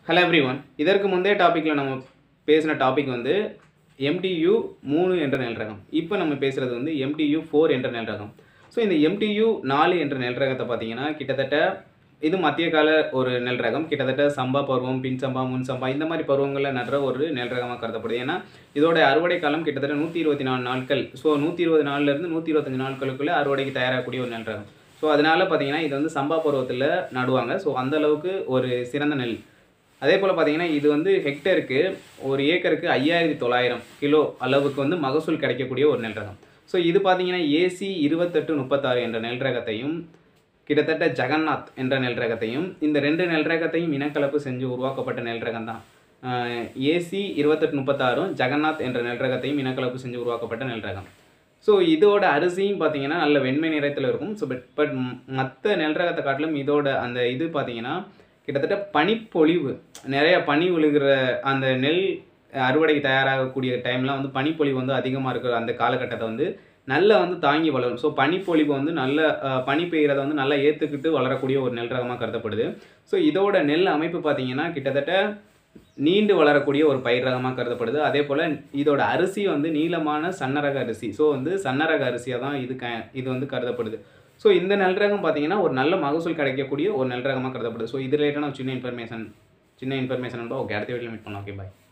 hello every one இதற்கு முந்தைய டாப்பிக்கில் நம்ம பேசின டாபிக் வந்து எம்டியு மூணு என்ற நெல் ரகம் இப்போ நம்ம பேசுகிறது வந்து எம்டியு ஃபோர் என்ற நெல் ரகம் ஸோ இந்த எம்டியு நாலு என்ற நெல் ரகத்தை பார்த்தீங்கன்னா கிட்டத்தட்ட இது மத்திய கால ஒரு நெல் ரகம் கிட்டத்தட்ட சம்பா பருவம் பின் சம்பா முன் சம்பா இந்த மாதிரி பருவங்களில் நடுற ஒரு நெல் ரகமாக கருதப்படுது ஏன்னா இதோட அறுவடை காலம் கிட்டத்தட்ட நூற்றி இருபத்தி நாலு நாட்கள் ஸோ நூற்றி இருபது நாள்லேருந்து நூற்றி இருபத்தஞ்சு நாட்களுக்குள்ளே அறுவடைக்கு தயாராகக்கூடிய ஒரு நெல் ரகம் ஸோ அதனால பார்த்தீங்கன்னா இது வந்து சம்பா பருவத்தில் நடுவாங்க ஸோ அந்த அளவுக்கு ஒரு சிறந்த நெல் அதே போல் பார்த்தீங்கன்னா இது வந்து ஹெக்டருக்கு ஒரு ஏக்கருக்கு ஐயாயிரத்தி தொள்ளாயிரம் கிலோ அளவுக்கு வந்து மகசூல் கிடைக்கக்கூடிய ஒரு நெல் ரகம் ஸோ இது பார்த்தீங்கன்னா ஏசி இருபத்தெட்டு முப்பத்தாறு என்ற நெல் ரகத்தையும் கிட்டத்தட்ட ஜெகநாத் என்ற நெல் ரகத்தையும் இந்த ரெண்டு நெல் ரகத்தையும் இனக்கலப்பு செஞ்சு உருவாக்கப்பட்ட நெல் ரகம் தான் ஏசி இருபத்தெட்டு முப்பத்தாறும் ஜெகநாத் என்ற நெல் ரகத்தையும் இனக்கலப்பு செஞ்சு உருவாக்கப்பட்ட நெல் ரகம் ஸோ இதோட அரிசியும் பார்த்தீங்கன்னா நல்ல வெண்மை நிறத்தில் இருக்கும் ஸோ பட் பட் மற்ற நெல் ரகத்தை காட்டிலும் இதோட அந்த இது பார்த்தீங்கன்னா கிட்டத்தட்ட பனிப்பொழிவு நிறைய பனி விழுகிற அந்த நெல் அறுவடைக்கு தயாராகக்கூடிய டைம்லாம் வந்து பனிப்பொழிவு வந்து அதிகமாக இருக்கிற அந்த காலகட்டத்தை வந்து நல்லா வந்து தாங்கி வளரும் ஸோ பனிப்பொழிவு வந்து நல்ல அஹ், பனி பெய்கிறத வந்து நல்லா ஏற்றுக்கிட்டு வளரக்கூடிய ஒரு நெல் ரகமாக கருதப்படுது ஸோ இதோட நெல் அமைப்பு பார்த்தீங்கன்னா கிட்டத்தட்ட நீண்டு வளரக்கூடிய ஒரு பயிர் ரகமாக கருதப்படுது அதே போல் இதோட அரிசி வந்து நீளமான சன்னரக அரிசி ஸோ வந்து சன்னரக அரிசியாக தான் இது க இது வந்து கருதப்படுது ஸோ இந்த நெல் ரகம் பார்த்தீங்கன்னா ஒரு நல்ல மகசூல் கிடைக்கக்கூடிய ஒரு நெல் ரகமாக கருதப்படுது ஸோ இது ரிலேட்டான ஒரு சின்ன இன்ஃபர்மேஷன் சின்ன இன்ஃபர்மேஷன் ஓகே அடுத்த வீட்டில் மீட் பண்ணலாம் ஓகே பாய்